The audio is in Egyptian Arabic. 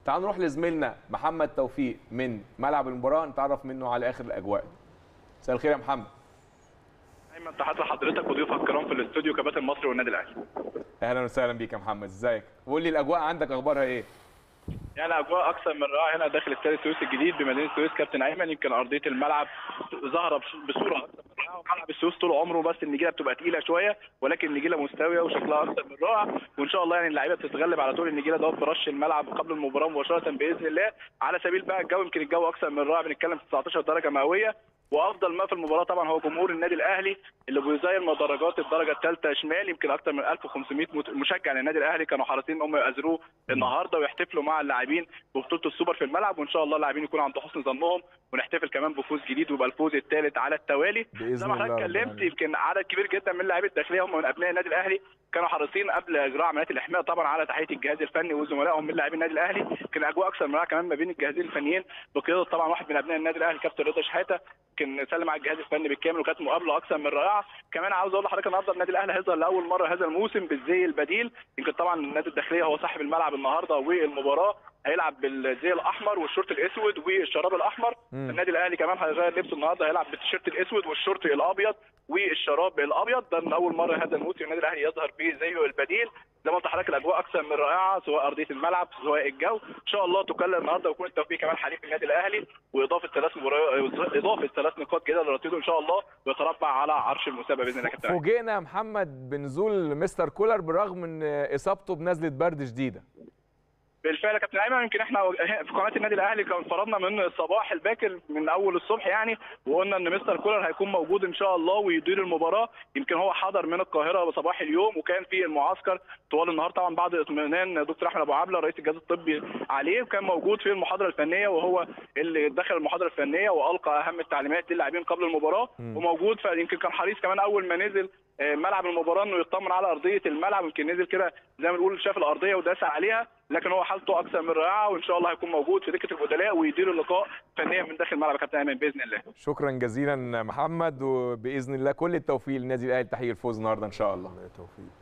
تعالوا نروح لزميلنا محمد توفيق من ملعب المباراه نتعرف منه على اخر الاجواء مساء الخير يا محمد ايمن تحياتي لحضرتك وضيوفك الكرام في الاستوديو كباتن مصر والنادي الاهلي اهلا وسهلا بيك يا محمد ازيك قول لي الاجواء عندك اخبارها ايه يعني اجواء اكثر من رائعه هنا داخل استاد السويس الجديد بمدينه السويس كابتن ايمن يمكن ارضيه الملعب ظاهره بش- بصوره اكثر من رائعه وملعب السويس طول عمره بس النجيله بتبقى تقيله شويه ولكن النجيله مستويه وشكلها اكثر من رائع وان شاء الله يعني اللعيبه بتتغلب على طول النجيله دوت برش الملعب قبل المباراه مباشره باذن الله على سبيل بقى الجو يمكن الجو اكثر من رائع بنتكلم في 19 درجه مئويه وافضل ما في المباراه طبعا هو جمهور النادي الاهلي اللي بيزين مدرجات الدرجه الثالثه شمال يمكن اكثر من 1500 مت- مشجع للنادي الاهلي كانوا حريصين ان هم يأزروه النهارده ويحتفلوا مع اللاعبين ببطوله السوبر في الملعب وان شاء الله اللاعبين يكونوا عند حسن ظنهم ونحتفل كمان بفوز جديد ويبقى الفوز الثالث على التوالي بإذن زي ما حضرتك الله رب اتكلمت العالمين. يمكن عدد كبير جدا من لاعبي الداخليه هم من ابناء النادي الاهلي كانوا حريصين قبل اجراء عمليات الاحماء طبعا على تحيه الجهاز الفني وزملائهم من لاعبي النادي الاهلي كان اجواء اكثر من رائعه كمان ما بين الجهازين الفنيين بقياده طبعا واحد من ابناء النادي الاهلي كابتن رضا شحاته كان سلم على الجهاز الفني بالكامل وكانت مقابله اكثر من رائعه كمان عاوز اقول لحضرتك النهارده النادي الاهلي هيظهر لاول مره هذا الموسم بالزي البديل يمكن طبعا النادي الداخليه هو صاحب الملعب النهارده والمباراه هيلعب بالزي الاحمر والشورت الاسود والشراب الاحمر مم. النادي الاهلي كمان هيغير لبسه النهارده هيلعب بالتيشيرت الاسود والشورت الابيض والشراب الابيض ده من اول مره هذا الموسم النادي الاهلي يظهر به زيه البديل زي ما قلت لحضرتك الاجواء اكثر من رائعه سواء ارضيه الملعب سواء الجو ان شاء الله تكلل النهارده ويكون التوفيق كمان حليف النادي الاهلي واضافه ثلاث مباريات اضافه ثلاث نقاط جديده لرصيده ان شاء الله ويتربع على عرش المسابقه باذن الله يا كابتن أيمن. فوجئنا يا محمد بنزول مستر كولر بالرغم من اصابته بنزله برد شديده بالفعل يا كابتن ايمن يمكن احنا في قناه النادي الاهلي كان فرضنا من الصباح الباكر من اول الصبح يعني وقلنا ان مستر كولر هيكون موجود ان شاء الله ويدير المباراه يمكن هو حضر من القاهره صباح اليوم وكان في المعسكر طوال النهار طبعا بعد اطمئنان دكتور احمد ابو عبله رئيس الجهاز الطبي عليه وكان موجود في المحاضره الفنيه وهو اللي دخل المحاضره الفنيه والقى اهم التعليمات للاعبين قبل المباراه مم. وموجود فيمكن كان حريص كمان اول ما نزل آه، ملعب المباراه انه يطمن على ارضيه الملعب يمكن نزل كده زي ما بنقول شاف الارضيه وداس عليها لكن هو حالته اكثر من رائعه وان شاء الله هيكون موجود في دكه البدلاء ويدير اللقاء فنيا من داخل الملعب يا كابتن ايمن باذن الله شكرا جزيلا محمد وباذن الله كل التوفيق للنادي الاهلي تحقيق الفوز النهارده ان شاء الله توفيق